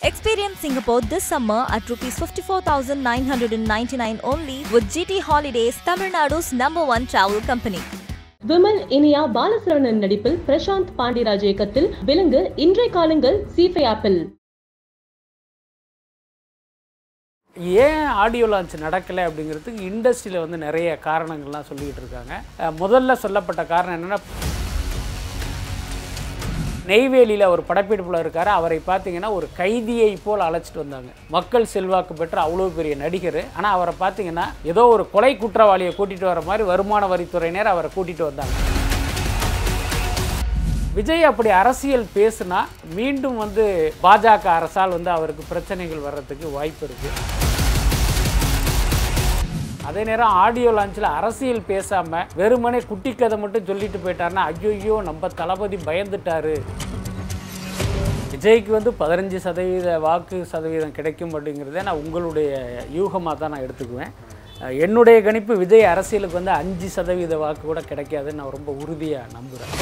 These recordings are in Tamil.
Experience Singapore this summer at rupees 54,999 only with GT Holidays, Tamil Nadu's number one travel company. Vimal Iniya Bala Saravanan நடிப்பில் பிரசாந்த் பாண்டிராஜ் இயக்கத்தில் விலங்கு இன்றைய காலங்கள் சீஃபை ஆப்பிள் ஏன் ஆடியோ லான்ச் நடக்கலை அப்படிங்கிறதுக்கு இண்டஸ்ட்ரியில் வந்து நிறைய காரணங்கள்லாம் சொல்லிக்கிட்டு இருக்காங்க அஹ் முதல்ல சொல்லப்பட்ட காரணம் என்னென்னா நெய்வேலியில் ஒரு படப்பிடிப்பில் இருக்கார் அவரை பார்த்தீங்கன்னா ஒரு கைதியை போல் அழைச்சிட்டு வந்தாங்க மக்கள் செல்வாக்கு பெற்ற அவ்வளோ பெரிய நடிகர் ஆனால் அவரை பார்த்தீங்கன்னா ஏதோ ஒரு கொலை குற்றவாளியை கூட்டிகிட்டு வர மாதிரி வருமான வரித்துறையினர் அவரை கூட்டிகிட்டு வந்தாங்க விஜய் அப்படி அரசியல் பேசுனா மீண்டும் வந்து பாஜக அரசால் வந்து அவருக்கு பிரச்சனைகள் வர்றதுக்கு வாய்ப்பு இருக்குது அதே நேரம் ஆடியோ லான்ச்சில் அரசியல் பேசாமல் வெறுமனே குட்டி கதை மட்டும் சொல்லிட்டு போயிட்டாருன்னா ஐயோ நம்ம தளபதி பயந்துட்டாரு விஜய்க்கு வந்து பதினஞ்சு சதவீத வாக்கு சதவீதம் கிடைக்கும் அப்படிங்கிறத நான் உங்களுடைய யூகமாக தான் நான் எடுத்துக்குவேன் அஹ் என்னுடைய கணிப்பு விஜய் அரசியலுக்கு வந்து அஞ்சு சதவீத வாக்கு கூட கிடைக்காதுன்னு நான் ரொம்ப உறுதியாக நம்புகிறேன்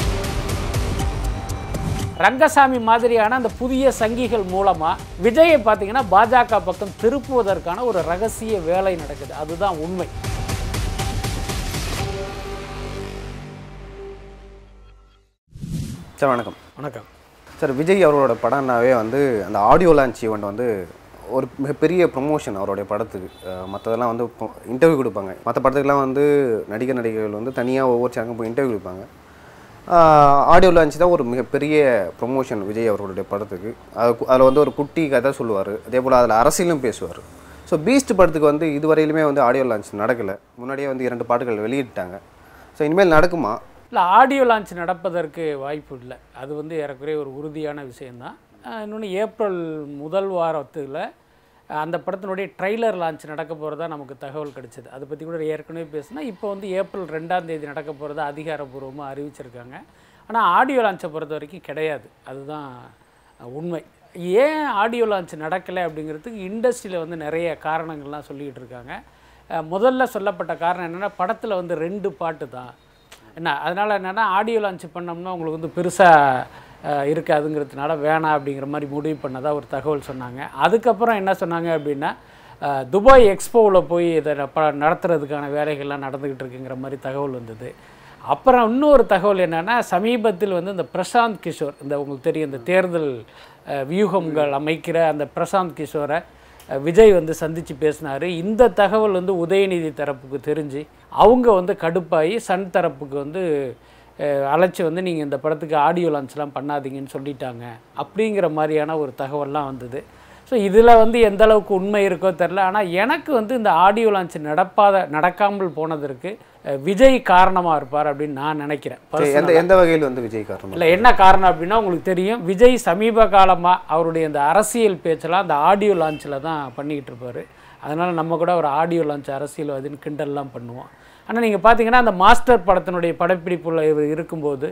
ரங்கசாமி மாதிரியான அந்த புதிய சங்கிகள் மூலமாக விஜயை பார்த்தீங்கன்னா பாஜக பக்கம் திருப்புவதற்கான ஒரு ரகசிய வேலை நடக்குது அதுதான் உண்மை சார் வணக்கம் வணக்கம் சார் விஜய் அவரோட படம்னாவே வந்து அந்த ஆடியோ லான்ச் ஈவெண்ட் வந்து ஒரு மிகப்பெரிய ப்ரொமோஷன் அவருடைய படத்துக்கு அஹ் மற்றதெல்லாம் வந்து இன்டர்வியூ கொடுப்பாங்க மற்ற படத்துக்குலாம் வந்து நடிகர் நடிகர்கள் வந்து தனியாக ஒவ்வொரு சேனலுக்கும் போய் இன்டர்வியூ கொடுப்பாங்க ஆடியோ லான்ச் தான் ஒரு மிகப்பெரிய ப்ரொமோஷன் விஜய் அவர்களுடைய படத்துக்கு அது அதில் வந்து ஒரு குட்டி கதை சொல்லுவார் அதே போல் அதில் அரசியலும் பேசுவார் ஸோ பீஸ்ட் படத்துக்கு வந்து இதுவரையிலுமே வந்து ஆடியோ லான்ச் நடக்கலை முன்னாடியே வந்து இரண்டு பாட்டுகள் வெளியிட்டாங்க ஸோ இனிமேல் நடக்குமா இல்லை ஆடியோ லான்ச் நடப்பதற்கு வாய்ப்பு இல்லை அது வந்து ஏறக்குறைய ஒரு உறுதியான விஷயந்தான் இன்னொன்று ஏப்ரல் முதல் வாரத்தில் அந்த படத்தினுடைய ட்ரைலர் லான்ச் நடக்க போகிறதா நமக்கு தகவல் கிடைச்சது அதை பற்றி கூட ஏற்கனவே பேசினா இப்போ வந்து ஏப்ரல் ரெண்டாம் தேதி நடக்க போகிறதா அதிகாரப்பூர்வமாக அறிவிச்சிருக்காங்க ஆனால் ஆடியோ லான்ச்சை பொறுத்த வரைக்கும் கிடையாது அதுதான் உண்மை ஏன் ஆடியோ லான்ச் நடக்கலை அப்படிங்கிறதுக்கு இண்டஸ்ட்ரியில் வந்து நிறைய காரணங்கள்லாம் சொல்லிக்கிட்டு இருக்காங்க அஹ் முதல்ல சொல்லப்பட்ட காரணம் என்னென்னா படத்தில் வந்து ரெண்டு பாட்டு தான் என்ன அதனால் என்னென்னா ஆடியோ லான்ச் பண்ணோம்னா உங்களுக்கு வந்து பெருசாக இருக்காதுங்கிறதுனால வேணாம் அப்படிங்கிற மாதிரி முடிவு பண்ணதாக ஒரு தகவல் சொன்னாங்க அதுக்கப்புறம் என்ன சொன்னாங்க அப்படின்னா அஹ், துபாய் எக்ஸ்போவில் போய் இதை ப நடத்துறதுக்கான வேலைகள்லாம் நடந்துக்கிட்டு இருக்குங்கிற மாதிரி தகவல் வந்தது அப்புறம் இன்னொரு தகவல் என்னென்னா சமீபத்தில் வந்து இந்த பிரசாந்த் கிஷோர் இந்த உங்களுக்கு தெரியும் இந்த தேர்தல் அஹ், வியூகங்கள் அமைக்கிற அந்த பிரசாந்த் கிஷோரை அஹ், விஜய் வந்து சந்தித்து பேசினார் இந்த தகவல் வந்து உதயநிதி தரப்புக்கு தெரிஞ்சு அவங்க வந்து கடுப்பாகி சன் தரப்புக்கு வந்து அஹ், அழைச்சி வந்து நீங்கள் இந்த படத்துக்கு ஆடியோ லான்ச்லாம் பண்ணாதீங்கன்னு சொல்லிட்டாங்க அப்படிங்கிற மாதிரியான ஒரு தகவல்லாம் வந்தது ஸோ இதில் வந்து எந்த அளவுக்கு உண்மை இருக்கோ தெரில ஆனால் எனக்கு வந்து இந்த ஆடியோ லான்ச் நடப்பாத நடக்காமல் போனதற்கு அஹ், விஜய் காரணமாக இருப்பார் அப்படின்னு நான் நினைக்கிறேன் சரி, எந்த எந்த வகையில் வந்து விஜய் காரணம் இல்லை என்ன காரணம் அப்படின்னா உங்களுக்கு தெரியும் விஜய் சமீப காலமாக அவருடைய இந்த அரசியல் பேச்செல்லாம் அந்த ஆடியோ லான்ச்சில் தான் பண்ணிக்கிட்டு இருப்பார் அதனால் நம்ம கூட ஒரு ஆடியோ லான்ச் அரசியல்வாதின்னு கிண்டல்லாம் பண்ணுவோம் ஆனால் நீங்கள் பார்த்தீங்கன்னா அந்த மாஸ்டர் படத்தினுடைய படப்பிடிப்புல இவர் இருக்கும்போது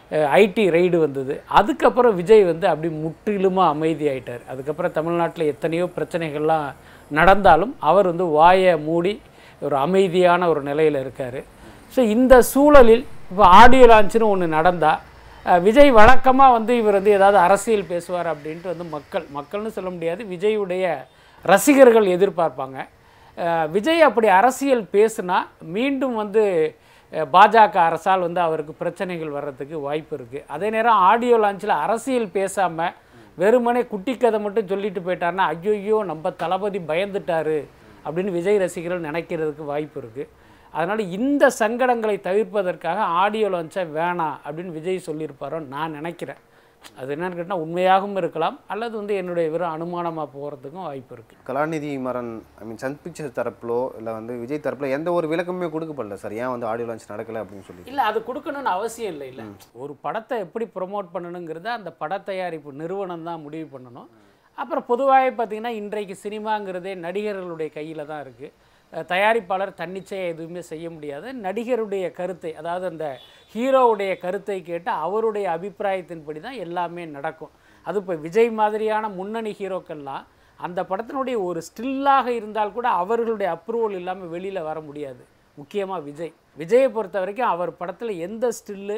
ஐடி ரைடு வந்தது அதுக்கப்புறம் விஜய் வந்து அப்படி முற்றிலுமாக அமைதியாயிட்டார் அதுக்கப்புறம் தமிழ்நாட்டில் எத்தனையோ பிரச்சனைகள்லாம் நடந்தாலும் அவர் வந்து வாயை மூடி ஒரு அமைதியான ஒரு நிலையில் இருக்கார் ஸோ இந்த சூழலில் இப்போ ஆடியோ லான்ச்சுன்னு ஒன்று நடந்தால் அஹ், விஜய் வழக்கமாக வந்து இவர் வந்து ஏதாவது அரசியல் பேசுவார் அப்படின்ட்டு வந்து மக்கள் மக்கள்னு சொல்ல முடியாது விஜயுடைய ரசிகர்கள் எதிர்பார்ப்பாங்க அஹ், விஜய் அப்படி அரசியல் பேசுனா மீண்டும் வந்து அஹ், பாஜக அரசால் வந்து அவருக்கு பிரச்சனைகள் வர்றதுக்கு வாய்ப்பு இருக்குது அதே நேரம் ஆடியோ லான்ச்சில் அரசியல் பேசாமல் வெறுமனே குட்டி கதை மட்டும் சொல்லிட்டு போயிட்டாருன்னா ஐயோ நம்ம தளபதி பயந்துட்டாரு அப்படின்னு விஜய் ரசிகர்கள் நினைக்கிறதுக்கு வாய்ப்பு இருக்குது அதனால் இந்த சங்கடங்களை தவிர்ப்பதற்காக ஆடியோ லான்ச்சை வேணாம் அப்படின்னு விஜய் சொல்லியிருப்பாரோன்னு நான் நினைக்கிறேன் அது என்னன்னு கேட்டால் உண்மையாகவும் இருக்கலாம் அல்லது வந்து என்னுடைய வெறும் அனுமானமாக போகிறதுக்கும் வாய்ப்பு இருக்குது கலாநிதி மரன் ஐ மீன் சன் பிக்சர்ஸ் தரப்புலோ இல்லை வந்து விஜய் தரப்புல எந்த ஒரு விளக்கமே கொடுக்கப்படல சார் ஏன் வந்து ஆடியோ லான்ச் நடக்கலை அப்படின்னு சொல்லி இல்லை அது கொடுக்கணும்னு அவசியம் இல்லை இல்லை ஒரு படத்தை எப்படி ப்ரொமோட் பண்ணணுங்கிறத அந்த பட தயாரிப்பு நிறுவனம் தான் முடிவு பண்ணணும் அப்புறம் பொதுவாகவே பார்த்தீங்கன்னா இன்றைக்கு சினிமாங்கிறதே நடிகர்களுடைய கையில் தான் இருக்குது தயாரிப்பாளர் தன்னிச்சையாக எதுவுமே செய்ய முடியாது நடிகருடைய கருத்தை அதாவது அந்த ஹீரோவுடைய கருத்தை கேட்டு அவருடைய அபிப்பிராயத்தின்படி தான் எல்லாமே நடக்கும் அது இப்போ விஜய் மாதிரியான முன்னணி ஹீரோக்கள்லாம் அந்த படத்தினுடைய ஒரு ஸ்டில்லாக இருந்தால் கூட அவர்களுடைய அப்ரூவல் இல்லாமல் வெளியில் வர முடியாது முக்கியமாக விஜய் விஜயை பொறுத்த வரைக்கும் அவர் படத்தில் எந்த ஸ்டில்லு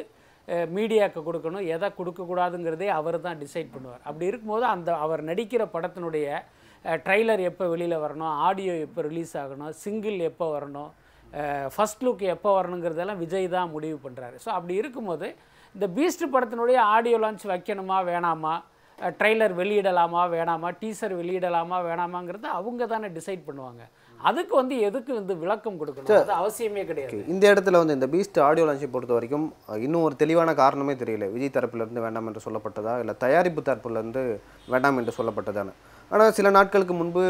மீடியாவுக்கு கொடுக்கணும் எதை கொடுக்கக்கூடாதுங்கிறதே அவர் தான் டிசைட் பண்ணுவார் அப்படி இருக்கும்போது அந்த அவர் நடிக்கிற படத்தினுடைய ட்ரைலர் எப்போ வெளியில் வரணும் ஆடியோ எப்போ ரிலீஸ் ஆகணும் சிங்கிள் எப்போ வரணும் ஃபஸ்ட் லுக் எப்போ வரணுங்கிறதெல்லாம் விஜய் தான் முடிவு பண்ணுறாரு ஸோ அப்படி இருக்கும்போது இந்த பீஸ்ட் படத்தினுடைய ஆடியோ லான்ச் வைக்கணுமா வேணாமா ட்ரெய்லர் வெளியிடலாமா வேணாமா டீசர் வெளியிடலாமா வேணாமாங்கிறத அவங்க தானே டிசைட் பண்ணுவாங்க அதுக்கு வந்து எதுக்கு வந்து விளக்கம் கொடுக்கணும் அது அவசியமே கிடையாது இந்த இடத்துல வந்து இந்த பீஸ்ட் ஆடியோ லான்ச்சை பொறுத்த வரைக்கும் அஹ், இன்னும் ஒரு தெளிவான காரணமே தெரியல விஜய் தரப்பிலிருந்து வேண்டாம் என்று சொல்லப்பட்டதா இல்லை தயாரிப்பு தரப்பிலிருந்து வேண்டாம் என்று சொல்லப்பட்டதான்னு ஆனால் சில நாட்களுக்கு முன்பு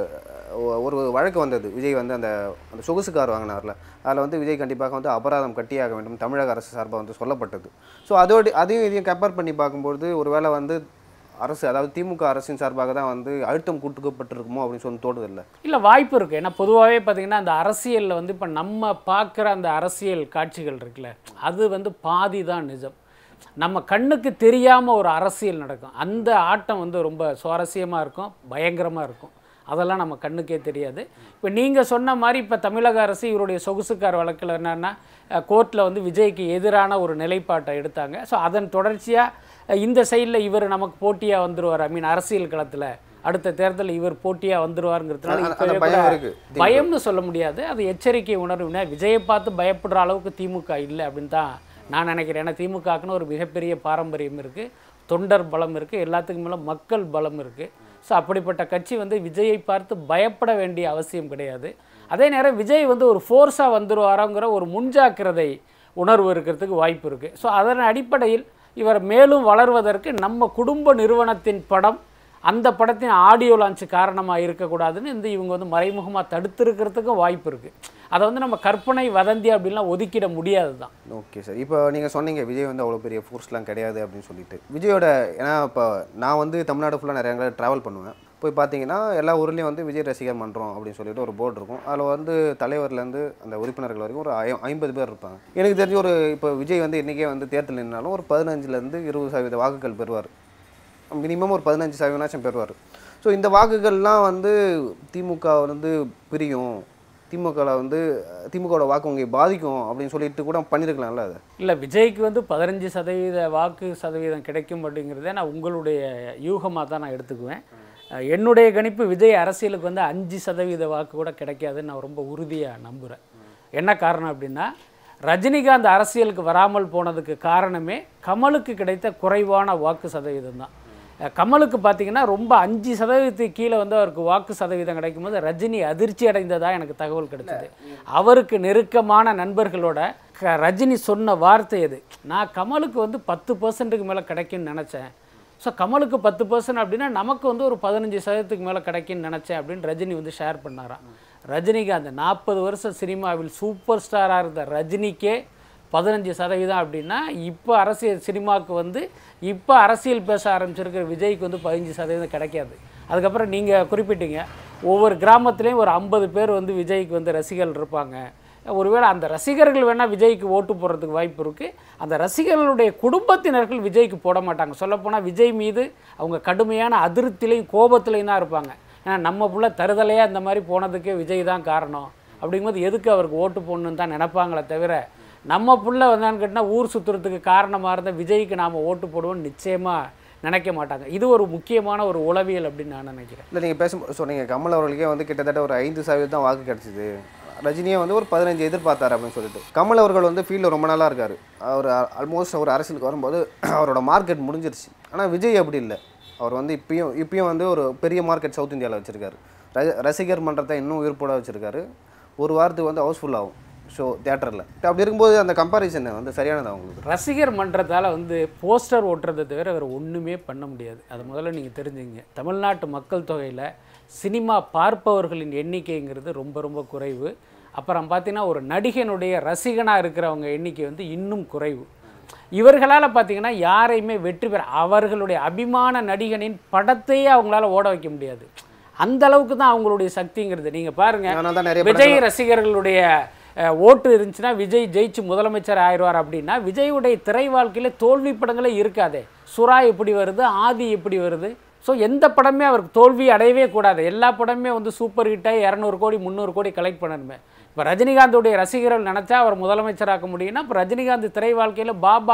அஹ், ஒரு வழக்கு வந்தது விஜய் வந்து அந்த அந்த சொகுசு கார் வாங்கினார்ல அதில் வந்து விஜய் கண்டிப்பாக வந்து அபராதம் கட்டியாக வேண்டும் தமிழக அரசு சார்பாக வந்து சொல்லப்பட்டது ஸோ அதோடு அதையும் இதையும் கம்பேர் பண்ணி பார்க்கும்போது ஒருவேளை வந்து அரசு அதாவது திமுக அரசின் சார்பாக தான் வந்து அழுத்தம் கூட்டுக்கப்பட்டிருக்குமோ அப்படின்னு சொல்லி தோணுது இல்லை இல்லை வாய்ப்பு இருக்குது ஏன்னா பொதுவாகவே பார்த்தீங்கன்னா அந்த அரசியலில் வந்து இப்போ நம்ம பார்க்குற அந்த அரசியல் காட்சிகள் இருக்குல்ல அது வந்து பாதி தான் நிஜம் நம்ம கண்ணுக்கு தெரியாமல் ஒரு அரசியல் நடக்கும் அந்த ஆட்டம் வந்து ரொம்ப சுவாரஸ்யமாக இருக்கும் பயங்கரமாக இருக்கும் அதெல்லாம் நம்ம கண்ணுக்கே தெரியாது இப்போ நீங்கள் சொன்ன மாதிரி இப்போ தமிழக அரசு இவருடைய சொகுசுக்கார் வழக்கில் என்னென்னா கோர்ட்டில் வந்து விஜய்க்கு எதிரான ஒரு நிலைப்பாட்டை எடுத்தாங்க ஸோ அதன் தொடர்ச்சியாக இந்த சைடில் இவர் நமக்கு போட்டியாக வந்துருவார் ஐ மீன் அரசியல் களத்தில் அடுத்த தேர்தலில் இவர் போட்டியாக வந்துருவாருங்கிறதுனால அந்த- இப்பவே அந்த பயம் கூட இருக்கு. பயம்னு சொல்ல முடியாது அது எச்சரிக்கை உணர்வுனா விஜயை பார்த்து பயப்படுற அளவுக்கு திமுக இல்லை அப்படின்னு தான் நான் நினைக்கிறேன் ஏன்னா திமுகக்குன்னு ஒரு மிகப்பெரிய பாரம்பரியம் இருக்குது தொண்டர் பலம் இருக்குது எல்லாத்துக்கும் மேலே மக்கள் பலம் இருக்குது ஸோ அப்படிப்பட்ட கட்சி வந்து விஜயை பார்த்து பயப்பட வேண்டிய அவசியம் கிடையாது அதே நேரம் விஜய் வந்து ஒரு ஃபோர்ஸாக வந்துருவாரோங்கிற ஒரு முன்ஜாக்கிரதை உணர்வு இருக்கிறதுக்கு வாய்ப்பு இருக்குது ஸோ அதன் அடிப்படையில் இவர் மேலும் வளர்வதற்கு நம்ம குடும்ப நிறுவனத்தின் படம் அந்த படத்தின் ஆடியோ லான்ச் காரணமாக இருக்கக்கூடாதுன்னு இந்த இவங்க வந்து மறைமுகமாக தடுத்திருக்கிறதுக்கும் வாய்ப்பு இருக்குது அதை வந்து நம்ம கற்பனை வதந்தி அப்படின்லாம் ஒதுக்கிட முடியாது தான் ஓகே சார் இப்போ நீங்கள் சொன்னீங்க விஜய் வந்து அவ்வளோ பெரிய ஃபோர்ஸ்லாம் கிடையாது அப்படின்னு சொல்லிட்டு விஜயோட ஏன்னா இப்போ நான் வந்து தமிழ்நாடு ஃபுல்லாக நிறைய இடங்களில் ட்ராவல் பண்ணுவேன் போய் பார்த்தீங்கன்னா எல்லா ஊர்லேயும் வந்து விஜய் ரசிகர் மன்றம் அப்படின்னு சொல்லிட்டு ஒரு போர்டு இருக்கும் அதில் வந்து தலைவர்லேருந்து அந்த உறுப்பினர்கள் வரைக்கும் ஒரு ஐ- ஐம்பது பேர் இருப்பாங்க எனக்கு தெரிஞ்ச ஒரு இப்போ விஜய் வந்து இன்றைக்கே வந்து தேர்தல் நின்னாலும் ஒரு பதினஞ்சுலேருந்து இருபது சதவீத வாக்குகள் பெறுவார் மினிமம் ஒரு பதினஞ்சு சதவீதம் பெறுவார் ஸோ இந்த வாக்குகள்லாம் வந்து திமுக வந்து பிரியும் திமுகவில் வந்து திமுகவோட வாக்கு உங்களை பாதிக்கும் அப்படின்னு சொல்லிட்டு கூட பண்ணியிருக்கலாம்ல அதை இல்லை விஜய்க்கு வந்து பதினஞ்சு சதவீத வாக்கு சதவீதம் கிடைக்கும் அப்படிங்கிறதே நான் உங்களுடைய யூகமாக தான் நான் எடுத்துக்குவேன் அஹ் என்னுடைய கணிப்பு விஜய் அரசியலுக்கு வந்து அஞ்சு சதவீத வாக்கு கூட கிடைக்காதுன்னு நான் ரொம்ப உறுதியாக நம்புகிறேன் என்ன காரணம் அப்படின்னா ரஜினிகாந்த் அரசியலுக்கு வராமல் போனதுக்கு காரணமே கமலுக்கு கிடைத்த குறைவான வாக்கு சதவீதம் தான் அஹ் கமலுக்கு பார்த்தீங்கன்னா ரொம்ப அஞ்சு சதவீதத்துக்கு கீழே வந்து அவருக்கு வாக்கு சதவீதம் கிடைக்கும் போது ரஜினி அதிர்ச்சி அடைந்ததா எனக்கு தகவல் கிடைச்சது அவருக்கு நெருக்கமான நண்பர்களோட க- ரஜினி சொன்ன வார்த்தை எது நான் கமலுக்கு வந்து பத்து பர்சன்ட்டுக்கு மேலே கிடைக்கும்னு நினச்சேன் ஸோ கமலுக்கு பத்து பர்சன்ட் அப்படின்னா நமக்கு வந்து ஒரு பதினஞ்சு சதவீதத்துக்கு மேலே கிடைக்கும்னு நினச்சேன் அப்படின்னு ரஜினி வந்து ஷேர் பண்ணாராம் ரஜினிகாந்த் நாற்பது வருஷம் சினிமாவில் சூப்பர் ஸ்டாராக இருந்த ரஜினிக்கே பதினஞ்சு சதவீதம் அப்படின்னா இப்போ அரசியல் சினிமாவுக்கு வந்து இப்போ அரசியல் பேச ஆரம்பிச்சிருக்கிற விஜய்க்கு வந்து பதினஞ்சு சதவீதம் கிடைக்காது அதுக்கப்புறம் நீங்கள் குறிப்பிட்டீங்க ஒவ்வொரு கிராமத்துலேயும் ஒரு ஐம்பது பேர் வந்து விஜய்க்கு வந்து ரசிகர்கள் இருப்பாங்க ஒருவேளை அந்த ரசிகர்கள் வேணால் விஜய்க்கு ஓட்டு போடுறதுக்கு வாய்ப்பு இருக்குது அந்த ரசிகர்களுடைய குடும்பத்தினர்கள் விஜய்க்கு போட மாட்டாங்க சொல்லப்போனால் விஜய் மீது அவங்க கடுமையான அதிருப்திலையும் கோபத்திலையும் தான் இருப்பாங்க ஏன்னா நம்ம புள்ள தருதலையாக இந்த மாதிரி போனதுக்கே விஜய் தான் காரணம் அப்படிங்கும்போது எதுக்கு அவருக்கு ஓட்டு போடணுன்னு தான் நினைப்பாங்களே தவிர நம்ம புள்ள வந்தான்னு கேட்டால் ஊர் சுற்றுறதுக்கு காரணமாக இருந்த விஜய்க்கு நாம் ஓட்டு போடுவோம்னு நிச்சயமாக நினைக்க மாட்டாங்க இது ஒரு முக்கியமான ஒரு உளவியல் அப்படின்னு நான் நினைக்கிறேன் இல்லை நீங்கள் பேச சொன்னீங்க கமல் அவர்களுக்கே வந்து கிட்டத்தட்ட ஒரு ஐந்து சதவீதம் தான் வாக்கு கிடச்சிது ரஜினியே வந்து ஒரு பதினஞ்சு எதிர்பார்த்தாரு அப்படின்னு சொல்லிட்டு கமல் அவர்கள் வந்து ஃபீல்டில் ரொம்ப நாளாக இருக்கார் அவர் ஆல்மோஸ்ட் ஒரு அரசியலுக்கு வரும்போது அவரோட மார்க்கெட் முடிஞ்சிருச்சு ஆனால் விஜய் அப்படி இல்லை அவர் வந்து இப்பயும் இப்பயும் வந்து ஒரு பெரிய மார்க்கெட் சவுத் இந்தியாவில் வச்சுருக்காரு ர ரசிகர் மன்றத்தை இன்னும் உயிர்ப்போட வச்சுருக்காரு ஒரு வாரத்துக்கு வந்து ஹவுஸ்ஃபுல் ஆகும் ஷோ தேட்டரில் அப்படி இருக்கும்போது அந்த கம்பேரிசன் வந்து சரியானதா உங்களுக்கு ரசிகர் மன்றத்தால் வந்து போஸ்டர் ஓட்டுறதை தவிர வேறு ஒன்றுமே பண்ண முடியாது அது முதல்ல நீங்கள் தெரிஞ்சுங்க தமிழ்நாட்டு மக்கள் தொகையில் சினிமா பார்ப்பவர்களின் எண்ணிக்கைங்கிறது ரொம்ப ரொம்ப குறைவு அப்புறம் பார்த்தீங்கன்னா ஒரு நடிகனுடைய ரசிகனாக இருக்கிறவங்க எண்ணிக்கை வந்து இன்னும் குறைவு இவர்களால் பார்த்தீங்கன்னா யாரையுமே வெற்றி பெற அவர்களுடைய அபிமான நடிகனின் படத்தையே அவங்களால ஓட வைக்க முடியாது அந்த அளவுக்கு தான் அவங்களுடைய சக்திங்கிறது நீங்கள் பாருங்கள் அதனால தான் நிறைய விஜய் ரசிகர்களுடைய அஹ், ஓட்டு இருந்துச்சுன்னா விஜய் ஜெயிச்சு முதலமைச்சர் ஆயிடுவார் அப்படின்னா விஜயுடைய திரை வாழ்க்கையில் தோல்வி படங்களே இருக்காதே சுறா எப்படி வருது ஆதி எப்படி வருது ஸோ எந்த படமே அவருக்கு தோல்வி அடையவே கூடாது எல்லா படமே வந்து சூப்பர் ஹிட்டாக இரநூறு கோடி முந்நூறு கோடி கலெக்ட் பண்ணணுமே இப்போ ரஜினிகாந்துடைய ரசிகர்கள் நினச்சா அவர் முதலமைச்சராக்க முடியும்னா இப்போ ரஜினிகாந்த் திரை வாழ்க்கையில் பாபா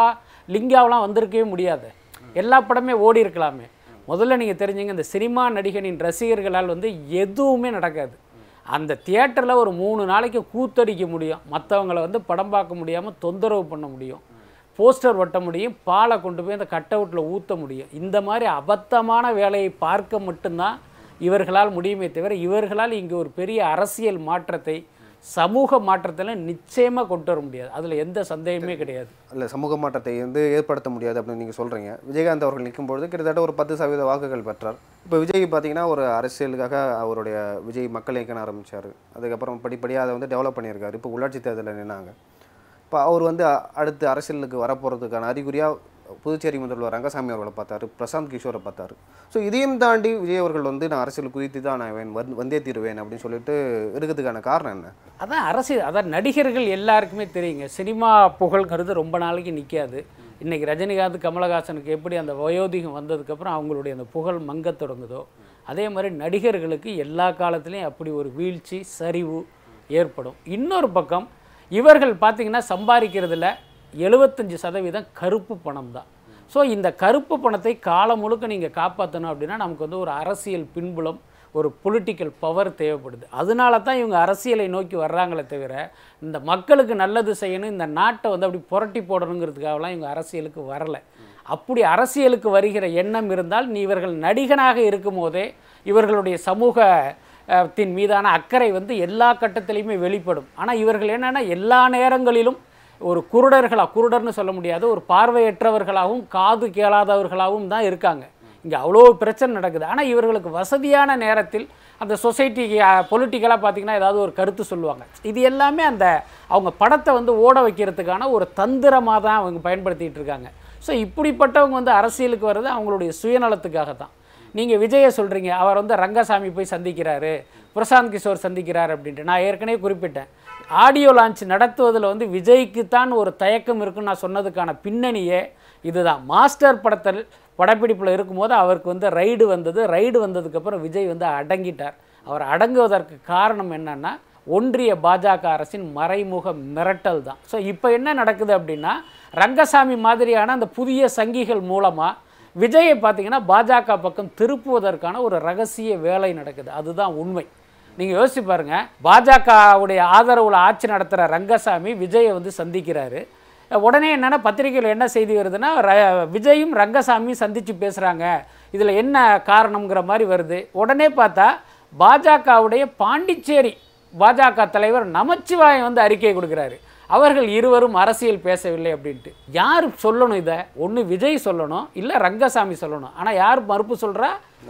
லிங்காவெலாம் வந்திருக்கவே முடியாது எல்லா படமே ஓடி இருக்கலாமே முதல்ல நீங்கள் தெரிஞ்சுங்க இந்த சினிமா நடிகனின் ரசிகர்களால் வந்து எதுவுமே நடக்காது அந்த தியேட்டரில் ஒரு மூணு நாளைக்கு கூத்தடிக்க முடியும் மற்றவங்கள வந்து படம் பார்க்க முடியாமல் தொந்தரவு பண்ண முடியும் போஸ்டர் ஒட்ட முடியும் பாலை கொண்டு போய் அந்த கட் அவுட்டில் ஊற்ற முடியும் இந்த மாதிரி அபத்தமான வேலையை பார்க்க மட்டும்தான் இவர்களால் முடியுமே தவிர இவர்களால் இங்கே ஒரு பெரிய அரசியல் மாற்றத்தை சமூக மாற்றத்தில் நிச்சயமாக கொண்டு வர முடியாது அதில் எந்த சந்தேகமே கிடையாது இல்லை சமூக மாற்றத்தை வந்து ஏற்படுத்த முடியாது அப்படின்னு நீங்கள் சொல்கிறீங்க விஜயகாந்த் அவர்கள் நிற்கும்பொழுது கிட்டத்தட்ட ஒரு பத்து சதவீத வாக்குகள் பெற்றார் இப்போ விஜய் பார்த்தீங்கன்னா ஒரு அரசியலுக்காக அவருடைய விஜய் மக்கள் இயக்கன ஆரம்பித்தார் அதுக்கப்புறம் படிப்படியாக அதை வந்து டெவலப் பண்ணியிருக்காரு இப்போ உள்ளாட்சி தேர்தலில் நின்னாங்க இப்போ அவர் வந்து அ- அடுத்து அரசியலுக்கு வரப்போகிறதுக்கான அறிகுறியாக புதுச்சேரி முதல்வர் ரங்கசாமி அவர்களை பார்த்தாரு பிரசாந்த் கிஷோரை பார்த்தாரு ஸோ இதையும் தாண்டி விஜய் அவர்கள் வந்து நான் அரசியல் குறித்து தான் நான் வேன் வந்து- வந்தே தீருவேன் அப்படின்னு சொல்லிட்டு இருக்கிறதுக்கான காரணம் என்ன அதான் அரசியல் அதான் நடிகர்கள் எல்லாருக்குமே தெரியுங்க சினிமா புகழ்ங்கிறது ரொம்ப நாளைக்கு நிற்காது இன்றைக்கி ரஜினிகாந்த் கமலஹாசனுக்கு எப்படி அந்த வயோதிகம் வந்ததுக்கப்புறம் அவங்களுடைய அந்த புகழ் மங்கத் தொடங்குதோ அதே மாதிரி நடிகர்களுக்கு எல்லா காலத்துலேயும் அப்படி ஒரு வீழ்ச்சி சரிவு ஏற்படும் இன்னொரு பக்கம் இவர்கள் பார்த்திங்கன்னா சம்பாதிக்கிறதுல எழுபத்தஞ்சு சதவீதம் கருப்பு பணம் தான் ஸோ இந்த கருப்பு பணத்தை காலம் முழுக்க நீங்கள் காப்பாற்றணும் அப்படின்னா நமக்கு வந்து ஒரு அரசியல் பின்புலம் ஒரு பொலிட்டிக்கல் பவர் தேவைப்படுது அதனால தான் இவங்க அரசியலை நோக்கி வர்றாங்களே தவிர இந்த மக்களுக்கு நல்லது செய்யணும் இந்த நாட்டை வந்து அப்படி புரட்டி போடணுங்கிறதுக்காகலாம் இவங்க அரசியலுக்கு வரலை அப்படி அரசியலுக்கு வருகிற எண்ணம் இருந்தால் நீ இவர்கள் நடிகனாக இருக்கும் போதே இவர்களுடைய சமூக அஹ், தின் மீதான அக்கறை வந்து எல்லா கட்டத்திலையுமே வெளிப்படும் ஆனால் இவர்கள் என்னென்னா எல்லா நேரங்களிலும் ஒரு குருடர்களாக குருடர்னு சொல்ல முடியாது ஒரு பார்வையற்றவர்களாகவும் காது கேளாதவர்களாகவும் தான் இருக்காங்க இங்கே அவ்வளோ பிரச்சனை நடக்குது ஆனால் இவர்களுக்கு வசதியான நேரத்தில் அந்த சொசைட்டி பொலிட்டிக்கலாக பார்த்தீங்கன்னா ஏதாவது ஒரு கருத்து சொல்லுவாங்க இது எல்லாமே அந்த அவங்க படத்தை வந்து ஓட வைக்கிறதுக்கான ஒரு தந்திரமாக தான் அவங்க பயன்படுத்திகிட்டு இருக்காங்க ஸோ இப்படிப்பட்டவங்க வந்து அரசியலுக்கு வர்றது அவங்களுடைய சுயநலத்துக்காக தான் நீங்கள் விஜயை சொல்கிறீங்க அவர் வந்து ரங்கசாமி போய் சந்திக்கிறாரு பிரசாந்த் கிஷோர் சந்திக்கிறார் அப்படின்ட்டு நான் ஏற்கனவே குறிப்பிட்டேன் ஆடியோ லான்ச் நடத்துவதில் வந்து விஜய்க்கு தான் ஒரு தயக்கம் இருக்குன்னு நான் சொன்னதுக்கான பின்னணியே இதுதான் மாஸ்டர் படத்தில் படப்பிடிப்பில் இருக்கும்போது அவருக்கு வந்து ரைடு வந்தது ரைடு வந்ததுக்கப்புறம் விஜய் வந்து அடங்கிட்டார் அவர் அடங்குவதற்கு காரணம் என்னன்னா ஒன்றிய பாஜக அரசின் மறைமுக மிரட்டல் தான் ஸோ இப்போ என்ன நடக்குது அப்படின்னா ரங்கசாமி மாதிரியான அந்த புதிய சங்கிகள் மூலமாக விஜயை பார்த்தீங்கன்னா பாஜக பக்கம் திருப்புவதற்கான ஒரு ரகசிய வேலை நடக்குது அதுதான் உண்மை நீங்கள் யோசிச்சு பாருங்க பாஜகவுடைய ஆதரவுல ஆட்சி நடத்துகிற ரங்கசாமி விஜயை வந்து சந்திக்கிறாரு உடனே என்னென்னா பத்திரிகையில் என்ன செய்தி வருதுன்னா ர- விஜயும் ரங்கசாமியும் சந்தித்து பேசுகிறாங்க இதில் என்ன காரணம்ங்கிற மாதிரி வருது உடனே பார்த்தா பாஜகவுடைய பாண்டிச்சேரி பாஜக தலைவர் நமச்சிவாயம் வந்து அறிக்கை கொடுக்குறாரு அவர்கள் இருவரும் அரசியல் பேசவில்லை அப்படின்ட்டு யார் சொல்லணும் இதை ஒன்று விஜய் சொல்லணும் இல்லை ரங்கசாமி சொல்லணும் ஆனால் யார் மறுப்பு சொல்கிறா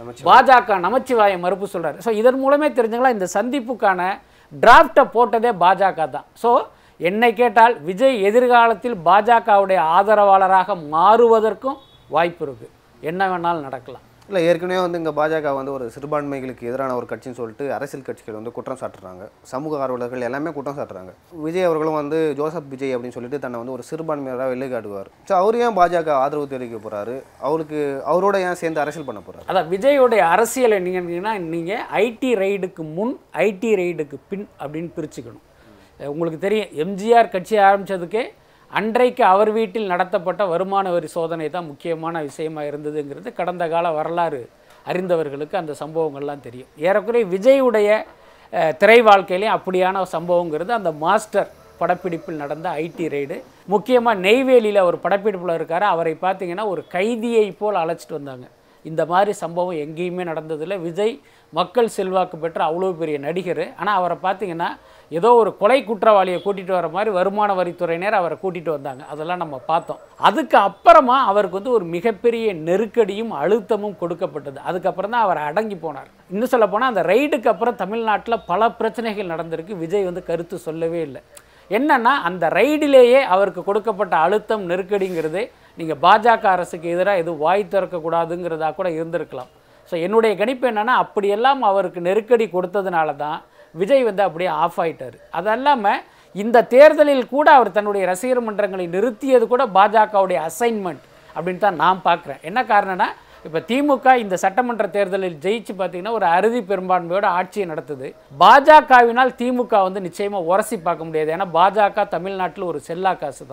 பாஜக நமச்சிவாயம் மறுப்பு சொல்கிறாரு ஸோ இதன் மூலமே தெரிஞ்சுங்களா இந்த சந்திப்புக்கான டிராஃப்டை போட்டதே பாஜக தான் ஸோ என்னை கேட்டால் விஜய் எதிர்காலத்தில் பாஜகவுடைய ஆதரவாளராக மாறுவதற்கும் வாய்ப்பு இருக்குது என்ன வேணாலும் நடக்கலாம் இல்லை ஏற்கனவே வந்து இங்கே பாஜக வந்து ஒரு சிறுபான்மைகளுக்கு எதிரான ஒரு கட்சின்னு சொல்லிட்டு அரசியல் கட்சிகள் வந்து குற்றம் சாட்டுறாங்க சமூக ஆர்வலர்கள் எல்லாமே குற்றம் சாட்டுறாங்க விஜய் அவர்களும் வந்து ஜோசப் விஜய் அப்படின்னு சொல்லிட்டு தன்னை வந்து ஒரு சிறுபான்மையராக வெளியே காட்டுவார் ஸோ அவர் ஏன் பாஜக ஆதரவு தெரிவிக்க போறாரு அவருக்கு அவரோட ஏன் சேர்ந்து அரசியல் பண்ண போறாரு அதான் விஜயோடைய அரசியலை நீங்கன்னா நீங்கள் ஐடி ரைடுக்கு முன் ஐடி ரைடுக்கு பின் அப்படின்னு பிரிச்சுக்கணும் அஹ் உங்களுக்கு தெரியும் எம்ஜிஆர் கட்சி ஆரம்பித்ததுக்கே அன்றைக்கு அவர் வீட்டில் நடத்தப்பட்ட வருமான வரி சோதனை தான் முக்கியமான விஷயமா இருந்ததுங்கிறது கடந்த கால வரலாறு அறிந்தவர்களுக்கு அந்த சம்பவங்கள்லாம் தெரியும் ஏறக்குறைய விஜயுடைய அஹ், திரை வாழ்க்கையிலையும் அப்படியான சம்பவங்கிறது அந்த மாஸ்டர் படப்பிடிப்பில் நடந்த ஐடி ரைடு முக்கியமாக நெய்வேலியில் ஒரு படப்பிடிப்பில் இருக்கார் அவரை பார்த்தீங்கன்னா ஒரு கைதியை போல் அழைச்சிட்டு வந்தாங்க இந்த மாதிரி சம்பவம் எங்கேயுமே நடந்ததில்லை விஜய் மக்கள் செல்வாக்கு பெற்ற அவ்வளோ பெரிய நடிகர் ஆனால் அவரை பார்த்தீங்கன்னா ஏதோ ஒரு கொலை குற்றவாளியை கூட்டிகிட்டு வர மாதிரி வருமான வரித்துறையினர் அவரை கூட்டிகிட்டு வந்தாங்க அதெல்லாம் நம்ம பார்த்தோம் அதுக்கு அப்புறமா அவருக்கு வந்து ஒரு மிகப்பெரிய நெருக்கடியும் அழுத்தமும் கொடுக்கப்பட்டது அதுக்கப்புறம் தான் அவர் அடங்கி போனார் இன்னும் சொல்ல போனால் அந்த ரைடுக்கு அப்புறம் தமிழ்நாட்டில் பல பிரச்சனைகள் நடந்திருக்கு விஜய் வந்து கருத்து சொல்லவே இல்லை என்னன்னா அந்த ரைடிலேயே அவருக்கு கொடுக்கப்பட்ட அழுத்தம் நெருக்கடிங்கிறது நீங்கள் பாஜக அரசுக்கு எதிராக எதுவும் வாய் திறக்கக்கூடாதுங்கிறதா கூட இருந்திருக்கலாம் ஸோ என்னுடைய கணிப்பு என்னன்னா அப்படியெல்லாம் அவருக்கு நெருக்கடி கொடுத்ததுனால தான் விஜய் வந்து அப்படியே ஆஃப் ஆயிட்டார் அது இல்லாமல் இந்த தேர்தலில் கூட அவர் தன்னுடைய ரசிகர் மன்றங்களை நிறுத்தியது கூட பாஜகவுடைய அசைன்மெண்ட் அப்படின்னு தான் நான் பார்க்குறேன் என்ன காரணம்னா இப்போ திமுக இந்த சட்டமன்ற தேர்தலில் ஜெயிச்சு பார்த்தீங்கன்னா ஒரு அறுதி பெரும்பான்மையோட ஆட்சியை நடத்துது பாஜகவினால் திமுக வந்து நிச்சயமாக உரசி பார்க்க முடியாது ஏன்னா பாஜக தமிழ்நாட்டில் ஒரு செல்லா காசு தான்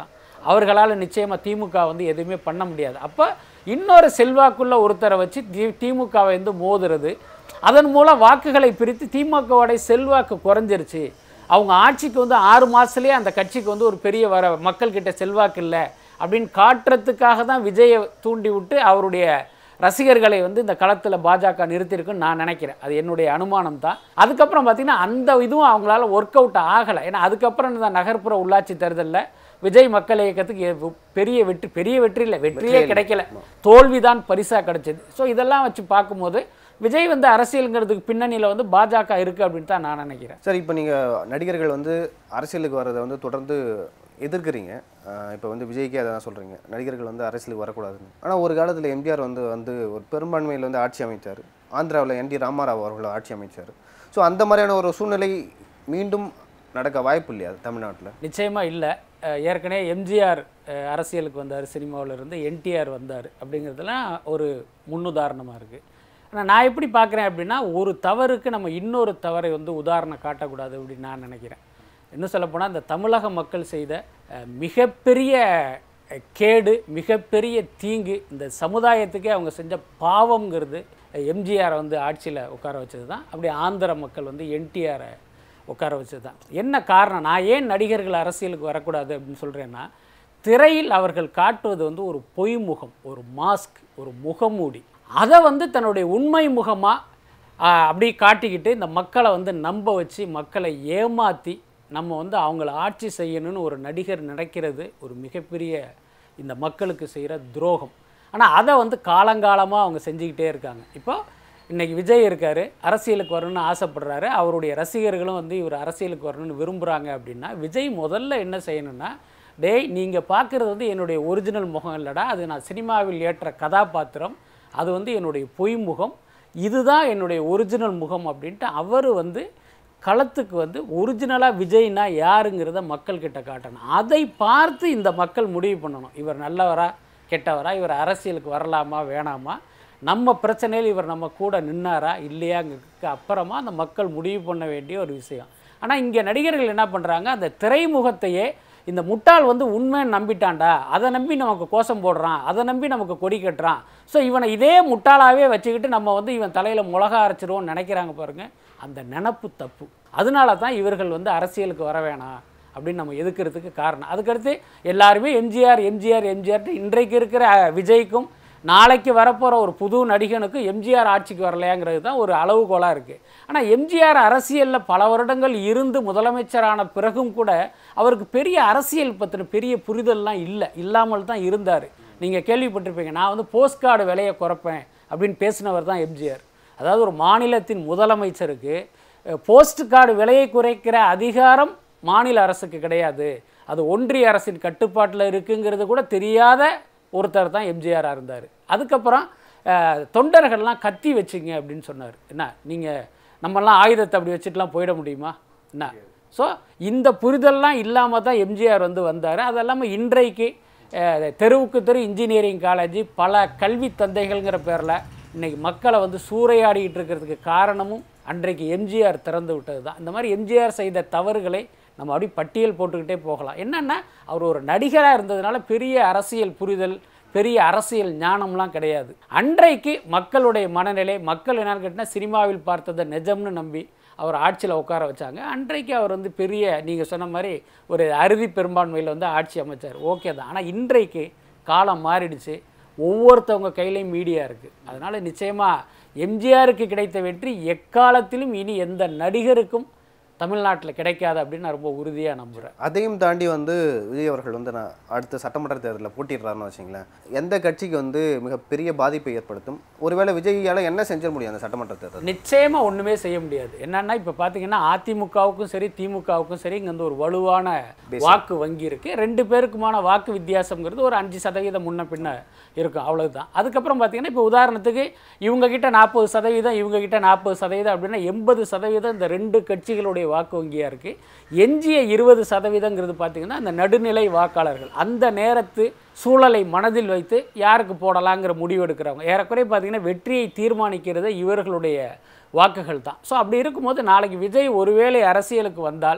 அவர்களால் நிச்சயமாக திமுக வந்து எதுவுமே பண்ண முடியாது அப்போ இன்னொரு செல்வாக்குள்ள ஒருத்தரை வச்சு தி திமுகவை வந்து மோதுறது அதன் மூலம் வாக்குகளை பிரித்து திமுகவோடைய செல்வாக்கு குறைஞ்சிருச்சு அவங்க ஆட்சிக்கு வந்து ஆறு மாதத்துலேயே அந்த கட்சிக்கு வந்து ஒரு பெரிய வர மக்கள்கிட்ட செல்வாக்கு இல்லை அப்படின்னு காட்டுறதுக்காக தான் விஜயை தூண்டி விட்டு அவருடைய ரசிகர்களை வந்து இந்த களத்தில் பாஜக நிறுத்தியிருக்குன்னு நான் நினைக்கிறேன் அது என்னுடைய அனுமானம் தான் அதுக்கப்புறம் பார்த்தீங்கன்னா அந்த இதுவும் அவங்களால ஒர்க் அவுட் ஆகலை ஏன்னா அதுக்கப்புறம் இந்த நகர்ப்புற உள்ளாட்சி தேர்தலில் விஜய் மக்கள் இயக்கத்துக்கு எ- பெரிய வெற்றி பெரிய வெற்றி இல்லை வெற்றியே கிடைக்கல தோல்வி தான் பரிசாக கிடைச்சது ஸோ இதெல்லாம் வச்சு பார்க்கும்போது விஜய் வந்து அரசியலுங்கிறதுக்கு பின்னணியில் வந்து பாஜக இருக்குது அப்படின்னு தான் நான் நினைக்கிறேன் சார் இப்போ நீங்கள் நடிகர்கள் வந்து அரசியலுக்கு வர்றதை வந்து தொடர்ந்து எதிர்க்கிறீங்க இப்போ வந்து விஜய்க்கே அதை தான் சொல்கிறீங்க நடிகர்கள் வந்து அரசியலுக்கு வரக்கூடாதுன்னு ஆனால் ஒரு காலத்தில் எம்ஜிஆர் வந்து வந்து ஒரு பெரும்பான்மையில் வந்து ஆட்சி அமைத்தார் ஆந்திராவில் என் டி ராமாராவ் அவர்கள் ஆட்சி அமைச்சார் ஸோ அந்த மாதிரியான ஒரு சூழ்நிலை மீண்டும் நடக்க வாய்ப்பு இல்லையா தமிழ்நாட்டில் நிச்சயமாக இல்லை ஏற்கனவே எம்ஜிஆர் அரசியலுக்கு வந்தார் சினிமாவில் இருந்து என்டிஆர் வந்தார் அப்படிங்கிறதுலாம் ஒரு முன்னுதாரணமாக இருக்குது ஆனால் நான் எப்படி பார்க்குறேன் அப்படின்னா ஒரு தவறுக்கு நம்ம இன்னொரு தவறை வந்து உதாரணம் காட்டக்கூடாது அப்படின்னு நான் நினைக்கிறேன் இன்னும் சொல்லப்போனால் இந்த தமிழக மக்கள் செய்த அஹ், மிகப்பெரிய அஹ், கேடு மிகப்பெரிய தீங்கு இந்த சமுதாயத்துக்கே அவங்க செஞ்ச பாவம்ங்கிறது எம்ஜிஆரை வந்து ஆட்சியில் உட்கார வச்சது தான் அப்படி ஆந்திர மக்கள் வந்து என்டிஆரை உட்கார வச்சது தான் என்ன காரணம் நான் ஏன் நடிகர்கள் அரசியலுக்கு வரக்கூடாது அப்படின்னு சொல்கிறேன்னா திரையில் அவர்கள் காட்டுவது வந்து ஒரு பொய் முகம் ஒரு மாஸ்க் ஒரு முகமூடி அதை வந்து தன்னுடைய உண்மை முகமாக அப்படி காட்டிக்கிட்டு இந்த மக்களை வந்து நம்ப வச்சு மக்களை ஏமாற்றி நம்ம வந்து அவங்கள ஆட்சி செய்யணும்னு ஒரு நடிகர் நினைக்கிறது ஒரு மிகப்பெரிய இந்த மக்களுக்கு செய்கிற துரோகம் ஆனால் அதை வந்து காலங்காலமாக அவங்க செஞ்சுக்கிட்டே இருக்காங்க இப்போ இன்னைக்கு விஜய் இருக்காரு அரசியலுக்கு வரணும்னு ஆசைப்படுறாரு அவருடைய ரசிகர்களும் வந்து இவர் அரசியலுக்கு வரணும்னு விரும்புகிறாங்க அப்படின்னா விஜய் முதல்ல என்ன செய்யணும்னா டேய் நீங்கள் பார்க்குறது வந்து என்னுடைய ஒரிஜினல் முகம் இல்லைடா அது நான் சினிமாவில் ஏற்ற கதாபாத்திரம் அது வந்து என்னுடைய பொய் முகம் இதுதான் என்னுடைய ஒரிஜினல் முகம் அப்படின்ட்டு அவர் வந்து களத்துக்கு வந்து ஒரிஜினலாக விஜய்னா யாருங்கிறத மக்கள்கிட்ட காட்டணும் அதை பார்த்து இந்த மக்கள் முடிவு பண்ணணும் இவர் நல்லவரா கெட்டவரா இவர் அரசியலுக்கு வரலாமா வேணாமா நம்ம பிரச்சனையில் இவர் நம்ம கூட நின்னாரா இல்லையாங்கிறதுக்கு அப்புறமா அந்த மக்கள் முடிவு பண்ண வேண்டிய ஒரு விஷயம் ஆனால் இங்கே நடிகர்கள் என்ன பண்ணுறாங்க அந்த திரைமுகத்தையே இந்த முட்டாள் வந்து உண்மையை நம்பிட்டான்டா அதை நம்பி நமக்கு கோஷம் போடுறான் அதை நம்பி நமக்கு கொடி கட்டுறான் ஸோ இவனை இதே முட்டாளாவே வச்சுக்கிட்டு நம்ம வந்து இவன் தலையில் மிளகா அரைச்சிருவோம்னு நினைக்கிறாங்க பாருங்க அந்த நினப்பு தப்பு அதனால தான் இவர்கள் வந்து அரசியலுக்கு வர வேணாம் அப்படின்னு நம்ம எதுக்கிறதுக்கு காரணம் அதுக்கடுத்து எல்லாருமே எம்ஜிஆர் எம்ஜிஆர் எம்ஜிஆர் இன்றைக்கு இருக்கிற அஹ், விஜய்க்கும் நாளைக்கு வரப்போகிற ஒரு புது நடிகனுக்கு எம்ஜிஆர் ஆட்சிக்கு வரலையாங்கிறது தான் ஒரு அளவுகோலாக இருக்குது ஆனால் எம்ஜிஆர் அரசியலில் பல வருடங்கள் இருந்து முதலமைச்சரான பிறகும் கூட அவருக்கு பெரிய அரசியல் பற்றின பெரிய புரிதல்லாம் இல்லை இல்லாமல் தான் இருந்தார் நீங்கள் கேள்விப்பட்டிருப்பீங்க நான் வந்து போஸ்ட் கார்டு விலையை குறைப்பேன் அப்படின்னு பேசினவர் தான் எம்ஜிஆர் அதாவது ஒரு மாநிலத்தின் முதலமைச்சருக்கு போஸ்ட் கார்டு விலையை குறைக்கிற அதிகாரம் மாநில அரசுக்கு கிடையாது அது ஒன்றிய அரசின் கட்டுப்பாட்டில் இருக்குங்கிறது கூட தெரியாத ஒருத்தர் தான் எம்ஜிஆராக இருந்தார் அதுக்கப்புறம் அஹ், தொண்டர்கள்லாம் கத்தி வச்சுங்க அப்படின்னு சொன்னார் என்ன நீங்கள் நம்மலாம் ஆயுதத்தை அப்படி வச்சுட்டுலாம் போயிட முடியுமா என்ன ஸோ இந்த புரிதல்லாம் இல்லாமல் தான் எம்ஜிஆர் வந்து வந்தார் அது இல்லாமல் இன்றைக்கு அஹ், தெருவுக்கு தெரு இன்ஜினியரிங் காலேஜ் பல கல்வி தந்தைகள்ங்கிற பேரில் இன்னைக்கு மக்களை வந்து சூறையாடிக்கிட்டு இருக்கிறதுக்கு காரணமும் அன்றைக்கு எம்ஜிஆர் திறந்து விட்டது தான் இந்த மாதிரி எம்ஜிஆர் செய்த தவறுகளை நம்ம அப்படி பட்டியல் போட்டுக்கிட்டே போகலாம் என்னென்னா அவர் ஒரு நடிகராக இருந்ததுனால பெரிய அரசியல் புரிதல் பெரிய அரசியல் ஞானம்லாம் கிடையாது அன்றைக்கு மக்களுடைய மனநிலை மக்கள் என்னன்னு கேட்டால் சினிமாவில் பார்த்ததை நிஜம்னு நம்பி அவர் ஆட்சியில் உட்கார வச்சாங்க அன்றைக்கு அவர் வந்து பெரிய நீங்கள் சொன்ன மாதிரி ஒரு அறுதி பெரும்பான்மையில் வந்து ஆட்சி அமைச்சார் ஓகே தான் ஆனால் இன்றைக்கு காலம் மாறிடுச்சு ஒவ்வொருத்தவங்க கையிலையும் மீடியா இருக்குது அதனால் நிச்சயமாக எம்ஜிஆருக்கு கிடைத்த வெற்றி எக்காலத்திலும் இனி எந்த நடிகருக்கும் தமிழ்நாட்டில் கிடைக்காது அப்படின்னு நான் ரொம்ப உறுதியாக நம்புகிறேன் அதையும் தாண்டி வந்து விஜய் அவர்கள் வந்து நான் அடுத்த சட்டமன்ற தேர்தலில் போட்டிடுறாருன்னு வச்சுங்களேன் எந்த கட்சிக்கு வந்து மிகப்பெரிய பாதிப்பை ஏற்படுத்தும் ஒருவேளை விஜயால் என்ன செஞ்சிட முடியும் அந்த சட்டமன்ற தேர்தல் நிச்சயமா ஒண்ணுமே செய்ய முடியாது என்னன்னா இப்ப பாத்தீங்கன்னா அதிமுகவுக்கும் சரி திமுகவுக்கும் சரி இங்க வந்து ஒரு வலுவான வாக்கு வங்கி இருக்கு ரெண்டு பேருக்குமான வாக்கு வித்தியாசம்ங்கிறது ஒரு அஞ்சு சதவீதம் முன்ன பின்ன இருக்கும் அவ்வளவுதான் அதுக்கப்புறம் பாத்தீங்கன்னா இப்போ உதாரணத்துக்கு இவங்க கிட்ட நாற்பது சதவீதம் இவங்க கிட்ட நாற்பது சதவீதம் அப்படின்னா எண்பது சதவீதம் இந்த ரெண்டு கட்சிகளுடைய வாக்கு வங்கியா இருக்கு எஞ்சிய இருபது சதவீதங்கிறது பாத்தீங்கன்னா அந்த நடுநிலை வாக்காளர்கள் அந்த நேரத்து சூழலை மனதில் வைத்து யாருக்கு போடலாங்கிற முடிவு எடுக்கிறவங்க ஏறக்குறைய பார்த்தீங்கன்னா வெற்றியை தீர்மானிக்கிறது இவர்களுடைய வாக்குகள் தான் ஸோ அப்படி இருக்கும்போது நாளைக்கு விஜய் ஒருவேளை அரசியலுக்கு வந்தால்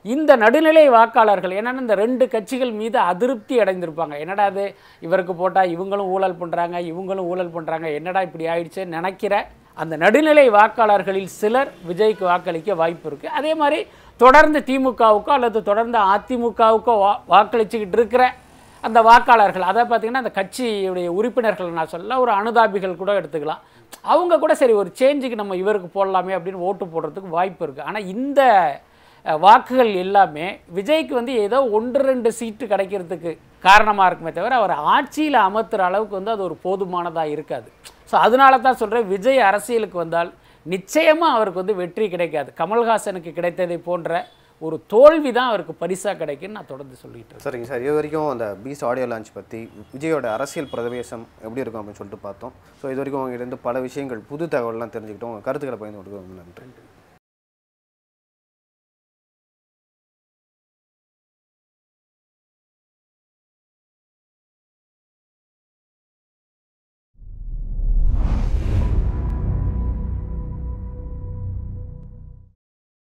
இந்த நடுநிலை வாக்காளர்கள் என்னென்னா இந்த ரெண்டு கட்சிகள் மீது அதிருப்தி அடைந்திருப்பாங்க என்னடா அது இவருக்கு போட்டால் இவங்களும் ஊழல் பண்ணுறாங்க இவங்களும் ஊழல் பண்ணுறாங்க என்னடா இப்படி ஆயிடுச்சுன்னு நினைக்கிற அந்த நடுநிலை வாக்காளர்களில் சிலர் விஜய்க்கு வாக்களிக்க வாய்ப்பு இருக்குது அதே மாதிரி தொடர்ந்து திமுகவுக்கோ அல்லது தொடர்ந்து அதிமுகவுக்கோ வா வாக்களிச்சுக்கிட்டு இருக்கிற அந்த வாக்காளர்கள் அதை பார்த்திங்கன்னா அந்த கட்சியுடைய உறுப்பினர்கள் நான் சொல்ல ஒரு அனுதாபிகள் கூட எடுத்துக்கலாம் அவங்க கூட சரி ஒரு சேஞ்சுக்கு நம்ம இவருக்கு போடலாமே அப்படின்னு ஓட்டு போடுறதுக்கு வாய்ப்பு இருக்குது ஆனால் இந்த அஹ், வாக்குகள் எல்லாமே விஜய்க்கு வந்து ஏதோ ஒன்று ரெண்டு சீட்டு கிடைக்கிறதுக்கு காரணமாக இருக்குமே தவிர அவர் ஆட்சியில் அமர்த்துற அளவுக்கு வந்து அது ஒரு போதுமானதாக இருக்காது ஸோ அதனால தான் சொல்கிறேன் விஜய் அரசியலுக்கு வந்தால் நிச்சயமாக அவருக்கு வந்து வெற்றி கிடைக்காது கமல்ஹாசனுக்கு கிடைத்ததை போன்ற ஒரு தோல்வி தான் அவருக்கு பரிசாக கிடைக்குன்னு நான் தொடர்ந்து சொல்லிட்டு இருக்கேன் சரிங்க சார் இது வரைக்கும் அந்த பீஸ் ஆடியோ லான்ச் பற்றி விஜயோட அரசியல் பிரவேசம் எப்படி இருக்கும் அப்படின்னு சொல்லிட்டு பார்த்தோம் ஸோ இது வரைக்கும் உங்ககிட்ட இருந்து பல விஷயங்கள் புது தகவல்லாம் தெரிஞ்சுக்கிட்டோம் உங்கள் கருத்துக்களை பயந்து கொடுக்க ரொம்ப நன்றி